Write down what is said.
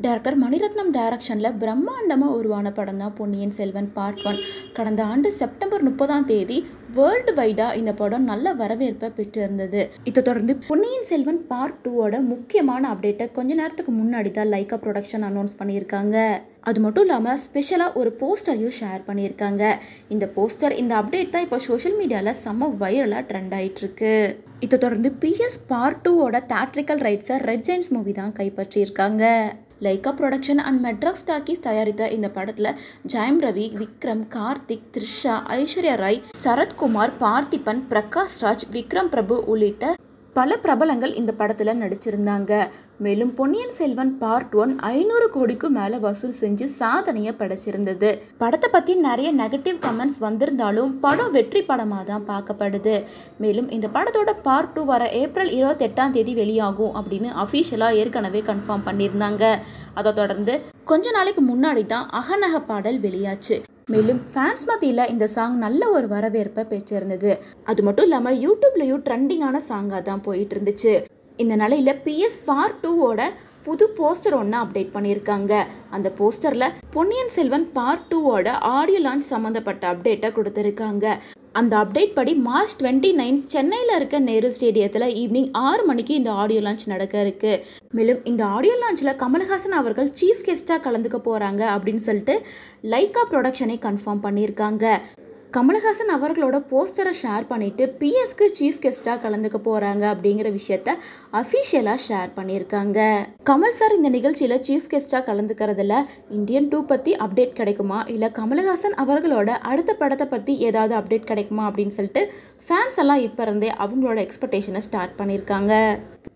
director Mani Ratnam டைரக்ஷனில் பிரம்மாண்டமாக உருவான படம் தான் பொன்னியின் செல்வன் பார்ட் ஒன் கடந்த ஆண்டு செப்டம்பர் முப்பதாம் தேதி வேர்ல்டு வைடாக இந்த படம் நல்ல வரவேற்பை பெற்றிருந்தது இதை தொடர்ந்து பொன்னியின் செல்வன் பார்ட் டூவோட முக்கியமான அப்டேட்டை கொஞ்ச நேரத்துக்கு முன்னாடி தான் லைக்கா ப்ரொடக்ஷன் அனௌன்ஸ் பண்ணியிருக்காங்க அது மட்டும் இல்லாமல் ஸ்பெஷலாக ஒரு போஸ்டரையும் ஷேர் பண்ணியிருக்காங்க இந்த போஸ்டர் இந்த அப்டேட் தான் இப்போ சோஷியல் மீடியாவில் செம்ம வைரலாக ட்ரெண்ட் ஆயிட்டு இருக்கு இதை தொடர்ந்து பிஎஸ் பார்ட் டூவோட தேட்ரிக்கல் ரைட்ஸை ரெட் ஜெயின்ஸ் மூவி தான் கைப்பற்றியிருக்காங்க Lyca production and Madras Talkies தயாரித்த இந்த படத்தில் ஜெயம் ரவி விக்ரம் கார்த்திக் த்ரிஷா ஐஸ்வர்யா ராய் சரத்குமார் பார்த்திபன் பிரகாஷ் ராஜ் விக்ரம் பிரபு உள்ளிட்ட பல பிரபலங்கள் இந்த படத்தில் நடிச்சிருந்தாங்க மேலும் பொன்னியின் செல்வன் பார்ட் ஒன் ஐநூறு கோடிக்கும் மேலே வசூல் செஞ்சு சாதனையை படைச்சிருந்தது படத்தை பற்றி நிறைய நெகட்டிவ் கமெண்ட்ஸ் வந்திருந்தாலும் படம் வெற்றி படமாக தான் பார்க்கப்படுது மேலும் இந்த படத்தோட பார்ட் டூ வர ஏப்ரல் இருபத்தெட்டாம் தேதி வெளியாகும் அப்படின்னு அஃபீஷியலாக ஏற்கனவே கன்ஃபார்ம் பண்ணியிருந்தாங்க அதை தொடர்ந்து கொஞ்ச நாளைக்கு முன்னாடி தான் அகநக பாடல் வெளியாச்சு மேலும் ஃபேன்ஸ் மத்தியில் இந்த சாங் நல்ல ஒரு வரவேற்பை பெற்றிருந்தது அது மட்டும் இல்லாமல் யூடியூப்லேயும் ட்ரெண்டிங்கான சாங்காக தான் போயிட்டு இருந்துச்சு இந்த நிலையில் பிஎஸ் பார்ட் டூவோட புது போஸ்டர் ஒன்று அப்டேட் பண்ணியிருக்காங்க அந்த போஸ்டரில் பொன்னியின் செல்வன் பார்ட் டூவோட ஆடியோ லான்ச் சம்மந்தப்பட்ட அப்டேட்டை கொடுத்துருக்காங்க அந்த அப்டேட் படி மார்ச் டுவெண்ட்டி நைன் சென்னையில் இருக்க நேரு ஸ்டேடியத்தில் ஈவினிங் ஆறு மணிக்கு இந்த ஆடியோ லான்ச் நடக்க இருக்கு மேலும் இந்த ஆடியோ லான்ச்சில் கமல்ஹாசன் அவர்கள் சீஃப் கெஸ்ட்டாக கலந்துக்க போகிறாங்க அப்படின்னு சொல்லிட்டு லைக்கா ப்ரொடக்ஷனை கன்ஃபார்ம் பண்ணியிருக்காங்க கமல்ஹாசன் அவர்களோட போஸ்டரை ஷேர் பண்ணிட்டு பிஎஸ்க்கு சீஃப் கெஸ்ட்டாக கலந்துக்க போகிறாங்க அப்படிங்கிற விஷயத்த அஃபிஷியலாக ஷேர் பண்ணியிருக்காங்க கமல் சார் இந்த நிகழ்ச்சியில் சீஃப் கெஸ்ட்டாக கலந்துக்கிறதுல இந்தியன் டூ பற்றி அப்டேட் கிடைக்குமா இல்லை கமல்ஹாசன் அவர்களோட அடுத்த படத்தை பற்றி ஏதாவது அப்டேட் கிடைக்குமா அப்படின்னு சொல்லிட்டு ஃபேன்ஸ் எல்லாம் இப்போ இருந்தே அவங்களோட எக்ஸ்பெக்டேஷனை ஸ்டார்ட் பண்ணியிருக்காங்க